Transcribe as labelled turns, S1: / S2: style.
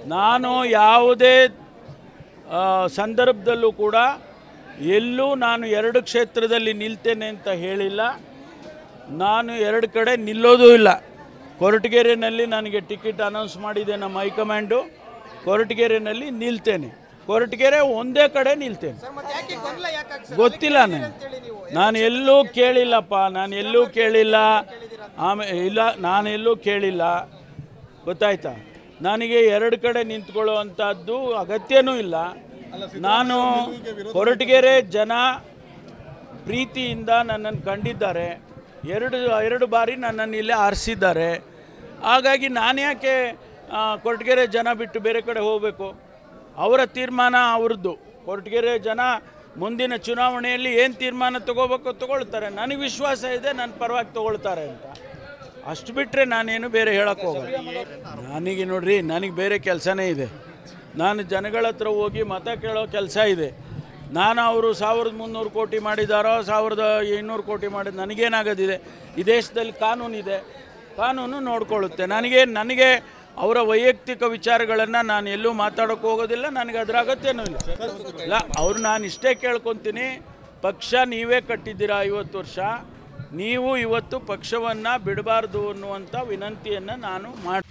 S1: ನಾನು ಯಾವುದೇ ಆ, ಸಂದರ್ಭದಲ್ಲೂ ಕೂಡ ಎಲ್ಲೂ ನಾನು ಎರಡು ಕ್ಷೇತ್ರದಲ್ಲಿ ನಿಲ್ತೇನೆ ಅಂತ ಹೇಳಿಲ್ಲ ನಾನು ಎರಡು ಕಡೆ ನಿಲ್ಲೋದೂ ಇಲ್ಲ ಕೊರಟಗೆರೆಯಲ್ಲಿ ನನಗೆ ಟಿಕೆಟ್ ಅನೌನ್ಸ್ ಮಾಡಿದೆ ನಮ್ಮ ಹೈಕಮಾಂಡು ಕೊರಟಗೆರೆಯಲ್ಲಿ ನಿಲ್ತೇನೆ ಕೊರಟಗೆರೆ ಒಂದೇ ಕಡೆ ನಿಲ್ತೇನೆ
S2: ಸರ್ ಮತ್ತೆ ಯಾಕೆ ಗೊಂದಲ ಯಾಕೆ ಸರ್
S1: ಗೊತ್ತಿಲ್ಲ ನನಗೆ ನಾನು ಎಲ್ಲೂ ಕೇಳಿಲ್ಲಪ್ಪ ನಾನು ಎಲ್ಲೂ ಕೇಳಿಲ್ಲ ಆಮೇಲೆ ಇಲ್ಲ ನಾನು ಎಲ್ಲೂ ಕೇಳಿಲ್ಲ ಗೊತ್ತಾಯ್ತಾ ನನಗೆ ಎರಡು ಕಡೆ ನಿಂತ್ಕೊಳ್ಳುವಂಥದ್ದು ಅಗತ್ಯನೂ ಇಲ್ಲ ನಾನು ಹೊರಟಗೆರೆ ಜನ ಪ್ರೀತಿಯಿಂದ ನನ್ನನ್ನು ಕಂಡಿದ್ದಾರೆ ಎರಡು ಎರಡು ಬಾರಿ ನನ್ನನ್ನು ಇಲ್ಲೇ ಆರಿಸಿದ್ದಾರೆ ಹಾಗಾಗಿ ನಾನು ಯಾಕೆ ಆ, ಕೊರಟಗೆರೆ ಜನ ಬಿಟ್ಟು ಬೇರೆ ಕಡೆ ಹೋಗಬೇಕು ಅವರ ತೀರ್ಮಾನ ಅವ್ರದ್ದು ಕೊರಟಗೆರೆ ಜನ ಮುಂದಿನ ಚುನಾವಣೆಯಲ್ಲಿ ಏನು ತೀರ್ಮಾನ ತಗೋಬೇಕು ತಗೊಳ್ತಾರೆ ನನಗೆ ವಿಶ್ವಾಸ ಇದೆ ನನ್ನ ಪರವಾಗಿ ತಗೊಳ್ತಾರೆ ಅಂತ ಅಷ್ಟು ಬಿಟ್ಟರೆ ನಾನೇನು ಬೇರೆ ಹೇಳಕ್ಕೆ ಹೋಗಲ್ಲ ನನಗೆ ನೋಡ್ರಿ ನನಗೆ ಬೇರೆ ಕೆಲಸನೇ ಇದೆ ನಾನು ಜನಗಳ ಹತ್ರ ಹೋಗಿ ಮತ ಕೇಳೋ ಕೆಲಸ ಇದೆ ನಾನು ಅವರು ಸಾವಿರದ ಮುನ್ನೂರು ಕೋಟಿ ಮಾಡಿದಾರೋ ಸಾವಿರದ ಇನ್ನೂರು ಕೋಟಿ ಮಾಡಿದ ನನಗೇನಾಗೋದಿದೆ ಈ ದೇಶದಲ್ಲಿ ಕಾನೂನಿದೆ ಕಾನೂನು ನೋಡ್ಕೊಳ್ಳುತ್ತೆ ನನಗೆ ನನಗೆ ಅವರ ವೈಯಕ್ತಿಕ ವಿಚಾರಗಳನ್ನು ನಾನು ಎಲ್ಲೂ ಮಾತಾಡೋಕ್ಕೆ ಹೋಗೋದಿಲ್ಲ ನನಗೆ ಅದರ ಅಗತ್ಯನೂ ಇಲ್ಲ ಇಲ್ಲ ಅವ್ರು ನಾನು ಇಷ್ಟೇ ಕೇಳ್ಕೊತೀನಿ ಪಕ್ಷ ನೀವೇ ಕಟ್ಟಿದ್ದೀರಾ ಐವತ್ತು ವರ್ಷ ನೀವು ಇವತ್ತು ಪಕ್ಷವನ್ನು ಬಿಡಬಾರ್ದು ಅನ್ನುವಂಥ ವಿನಂತಿಯನ್ನು ನಾನು ಮಾಡಿ